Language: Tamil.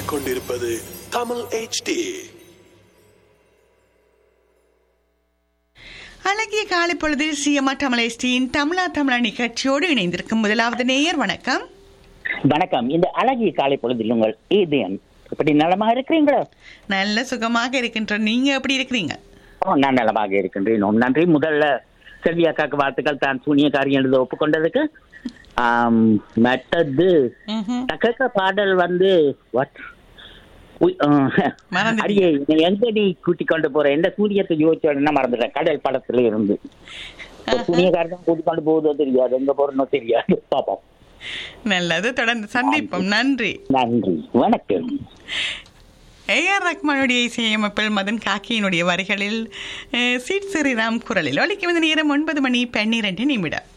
கேட்டுக்கொண்டிருப்பது தமிழ் HD அழகிய காலை பொழுதில் சிஎம்ஆ தமிழேஸ்டியின் தமிழா தமிழா நிகழ்ச்சியோடு இணைந்திருக்கும் முதலாவது நேயர் வணக்கம் வணக்கம் இந்த அழகிய காலை பொழுதில் உங்கள் ஏதேன் இப்படி நலமாக இருக்கிறீங்களா நல்ல சுகமாக இருக்கின்ற நீங்க எப்படி இருக்கிறீங்க ஓ நான் நலமாக இருக்கின்றேன் உம், நன்றி முதல்ல செல்வி அக்காக்கு வாழ்த்துக்கள் தான் சூனியக்காரி எழுத ஒப்புக்கொண்டதுக்கு ஆம், மற்றது ம்ஹும். தக்கக்க பாடல் வந்து வாட் மறந்துட்டீங்க. அடியே நீ எங்க நீ கூட்டி கொண்டு போற எந்த சூரியத்தை யோசிச்சோன்னா மறந்துட்டேன் கடல் படத்துல இருந்து சூனியக்காரி தான் கூட்டி கொண்டு போகுதோ தெரியாது எங்க போறனோ தெரியாது பாப்போம் நல்லது தொடர்ந்து சந்திப்போம் நன்றி நன்றி வணக்கம் ஏஆர் ரஹ்மானுடைய இசையமைப்பில் மதன் காக்கியினுடைய வரிகளில் அஹ், சீட் ஸ்ரீராம் குரலில் ஒலிக்கும் இந்த நேரம் ஒன்பது மணி பன்னிரண்டு நிமிடம்